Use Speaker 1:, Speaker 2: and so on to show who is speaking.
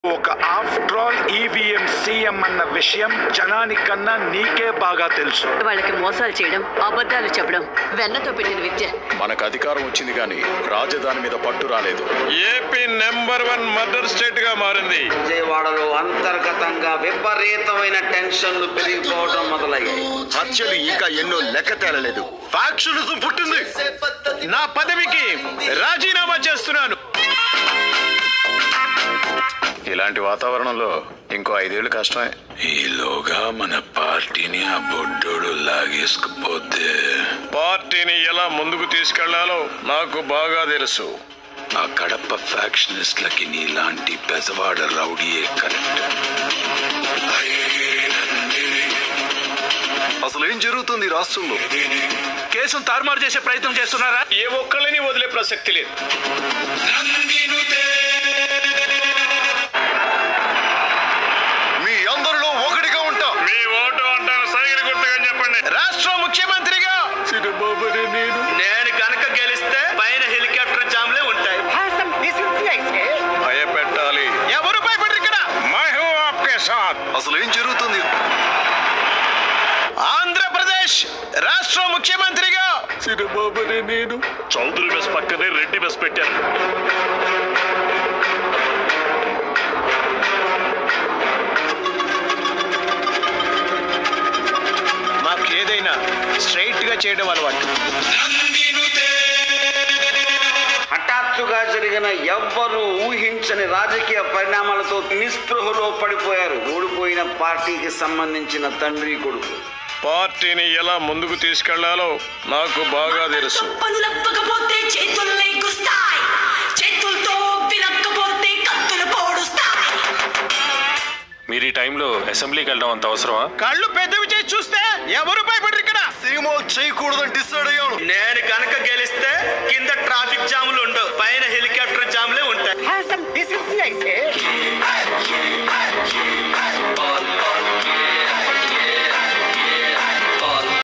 Speaker 1: ఒక after all EVM CM అన్న విషయం జనానికన్నా నీకే బాగా తెలుసు
Speaker 2: వాళ్ళకి మోసాలు చేయడం అబద్ధాలు చెప్పడం వెన్నతో పెట్టిన విద్య
Speaker 3: మనకు అధికారం వచ్చింది కానీ రాజధాని మీద పట్టు రాలేదు
Speaker 4: AP number one murder state గా మారింది
Speaker 5: విజయవాడలో అంతర్గతంగా విపరీతమైన టెన్షన్లు పెరిగిపోవడం మొదలయ్యాయి
Speaker 3: హత్యలు ఇంకా ఎన్నో లెక్క తేలలేదు ఫ్యాక్షనిజం పుట్టింది
Speaker 4: నా పదవికి రాజీనామా చేస్తున్నాను
Speaker 3: ఇలాంటి వాతావరణంలో ఇంకో ఐదేళ్లు కష్టమే
Speaker 1: ఈలోగా మన పార్టీని ఆ బొడ్డోడు లాగేసుకుపోతే
Speaker 4: పార్టీని ఎలా ముందుకు తీసుకెళ్లాలో నాకు బాగా తెలుసు
Speaker 1: ఆ కడప ఫ్యాక్షనిస్ట్లకి నీలాంటి బెజవాడ రౌడీయే కరెక్ట్
Speaker 3: అసలు ఏం జరుగుతుంది ఈ రాష్ట్రంలో
Speaker 1: కేసును తారుమారు చేసే ప్రయత్నం చేస్తున్నారా
Speaker 4: ఏ ఒక్కళ్ళని వదిలే ప్రసక్తి లేదు
Speaker 3: మీ అందరిలో ఒకటిగా ఉంటా
Speaker 4: మీ ఓటు అంటారు సైకిల్ గుర్తుగా చెప్పండి రాష్ట్ర ముఖ్యమంత్రిగా
Speaker 5: నేను కనుక గెలిస్తే పైన హెలికాప్టర్ జామ్లే ఉంటాయి
Speaker 4: భయపెట్టాలి ఎవరు భయపడరు ఇక్కడ మహూ ఆప్కే సాత్
Speaker 3: అసలు ఏం జరుగుతుంది
Speaker 4: ఆంధ్రప్రదేశ్ రాష్ట్ర ముఖ్యమంత్రిగా
Speaker 1: నేను
Speaker 4: చౌదరి బస్ పక్కనే రెడ్డి బస్ పెట్టారు మాకు ఏదైనా స్ట్రైట్ గా చేయడం అలవాటు
Speaker 5: హఠాత్తుగా జరిగిన ఎవ్వరూ ఊహించని రాజకీయ పరిణామాలతో నిస్పృహలో పడిపోయారు ఓడిపోయిన పార్టీకి సంబంధించిన తండ్రి కొడుకు
Speaker 4: పార్టీని ఎలా ముందుకు తీసుకెళ్లాలో నాకు బాగా తెలుసు
Speaker 6: పనులప్పకపోతే చేతుల్లే గుస్తాయి చేతులతో వినకపోతే కత్తులు పొడుస్తాయి
Speaker 7: మీరు ఈ టైంలో అసెంబ్లీకి వెళ్ళడం అంత అవసరమా
Speaker 4: కళ్ళు పెద్దవి చేసి చూస్తే ఎవరు భయపడరు ఇక్కడ
Speaker 3: సీమో చేయకూడదని డిసైడ్ అయ్యాను
Speaker 5: నేను కనుక గెలిస్తే కిందట